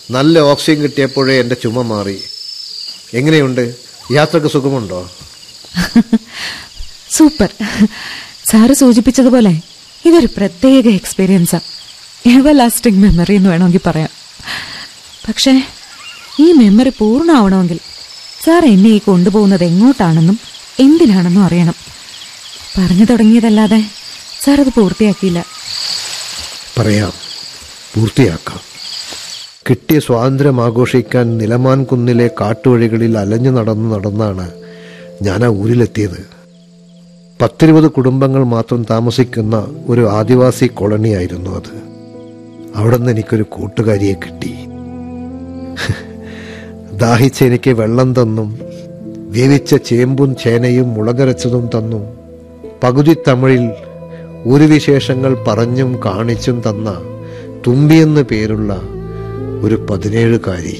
നല്ല ഓക്സിജൻ കിട്ടിയപ്പോഴേ എൻ്റെ ചുമ മാറി എങ്ങനെയുണ്ട് യാത്രക്ക് സുഖമുണ്ടോ സൂപ്പർ സാറ് സൂചിപ്പിച്ചതുപോലെ ഇതൊരു പ്രത്യേക എക്സ്പീരിയൻസാ എവർ ലാസ്റ്റിംഗ് മെമ്മറി എന്ന് വേണമെങ്കിൽ പറയാം പക്ഷേ ഈ മെമ്മറി പൂർണ്ണമാവണമെങ്കിൽ സാർ എന്നെ ഈ കൊണ്ടുപോകുന്നത് എങ്ങോട്ടാണെന്നും എന്തിനാണെന്നും അറിയണം പറഞ്ഞു തുടങ്ങിയതല്ലാതെ സാർ അത് പൂർത്തിയാക്കിയില്ല പറയാം പൂർത്തിയാക്കാം കിട്ടിയ സ്വാതന്ത്ര്യം ആഘോഷിക്കാൻ നിലമാൻ കുന്നിലെ കാട്ടുവഴികളിൽ അലഞ്ഞു നടന്ന് നടന്നാണ് ഞാൻ ആ ഊരിലെത്തിയത് പത്തിരുപത് കുടുംബങ്ങൾ മാത്രം താമസിക്കുന്ന ഒരു ആദിവാസി കോളനിയായിരുന്നു അത് അവിടെ നിന്ന് എനിക്കൊരു കൂട്ടുകാരിയെ കിട്ടി ദാഹിച്ച് എനിക്ക് വെള്ളം തന്നും വേവിച്ച ചേമ്പും ചേനയും മുളകരച്ചതും തന്നു പകുതി തമിഴിൽ ഒരു വിശേഷങ്ങൾ പറഞ്ഞും കാണിച്ചും തന്ന തുമ്പിയെന്ന് പേരുള്ള ഒരു പതിനേഴുകാരി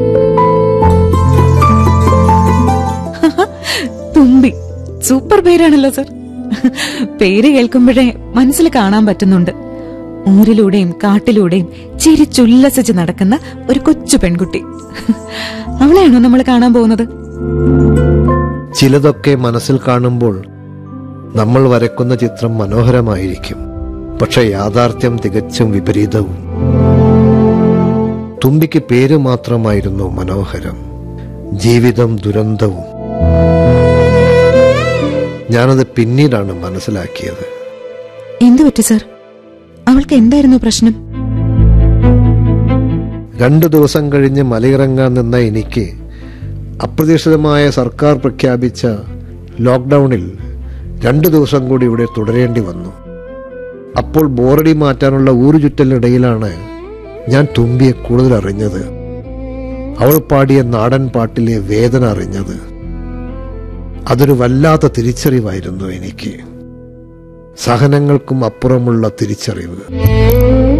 തുമ്പി സൂപ്പർ പേരാണല്ലോ സർ പേര് കേൾക്കുമ്പോഴേ മനസ്സിൽ കാണാൻ പറ്റുന്നുണ്ട് ഊരിലൂടെയും കാട്ടിലൂടെയും ചിരിച്ചുല്ലസിച്ച് നടക്കുന്ന ഒരു കൊച്ചു പെൺകുട്ടി അവളെയാണോ നമ്മൾ കാണാൻ പോകുന്നത് ചിലതൊക്കെ മനസ്സിൽ കാണുമ്പോൾ നമ്മൾ വരക്കുന്ന ചിത്രം മനോഹരമായിരിക്കും പക്ഷെ യാഥാർത്ഥ്യം തികച്ചും വിപരീതവും തുമ്പിക്ക് പേര് മാത്രമായിരുന്നു മനോഹരം ജീവിതം ദുരന്തവും ഞാനത് പിന്നീടാണ് മനസ്സിലാക്കിയത് എന്തു പറ്റി സർ അവൾക്ക് എന്തായിരുന്നു പ്രശ്നം രണ്ടു ദിവസം കഴിഞ്ഞ് മലയിറങ്ങാൻ നിന്ന എനിക്ക് അപ്രതീക്ഷിതമായ സർക്കാർ പ്രഖ്യാപിച്ച ലോക്ക്ഡൌണിൽ രണ്ടു ദിവസം കൂടി ഇവിടെ തുടരേണ്ടി വന്നു അപ്പോൾ ബോറടി മാറ്റാനുള്ള ഊരുചുറ്റലിനിടയിലാണ് ഞാൻ തുമ്പിയെ കൂടുതൽ അറിഞ്ഞത് അവൾ പാടിയ നാടൻ പാട്ടിലെ വേദന അറിഞ്ഞത് അതൊരു വല്ലാത്ത തിരിച്ചറിവായിരുന്നു എനിക്ക് സഹനങ്ങൾക്കും അപ്പുറമുള്ള തിരിച്ചറിവ്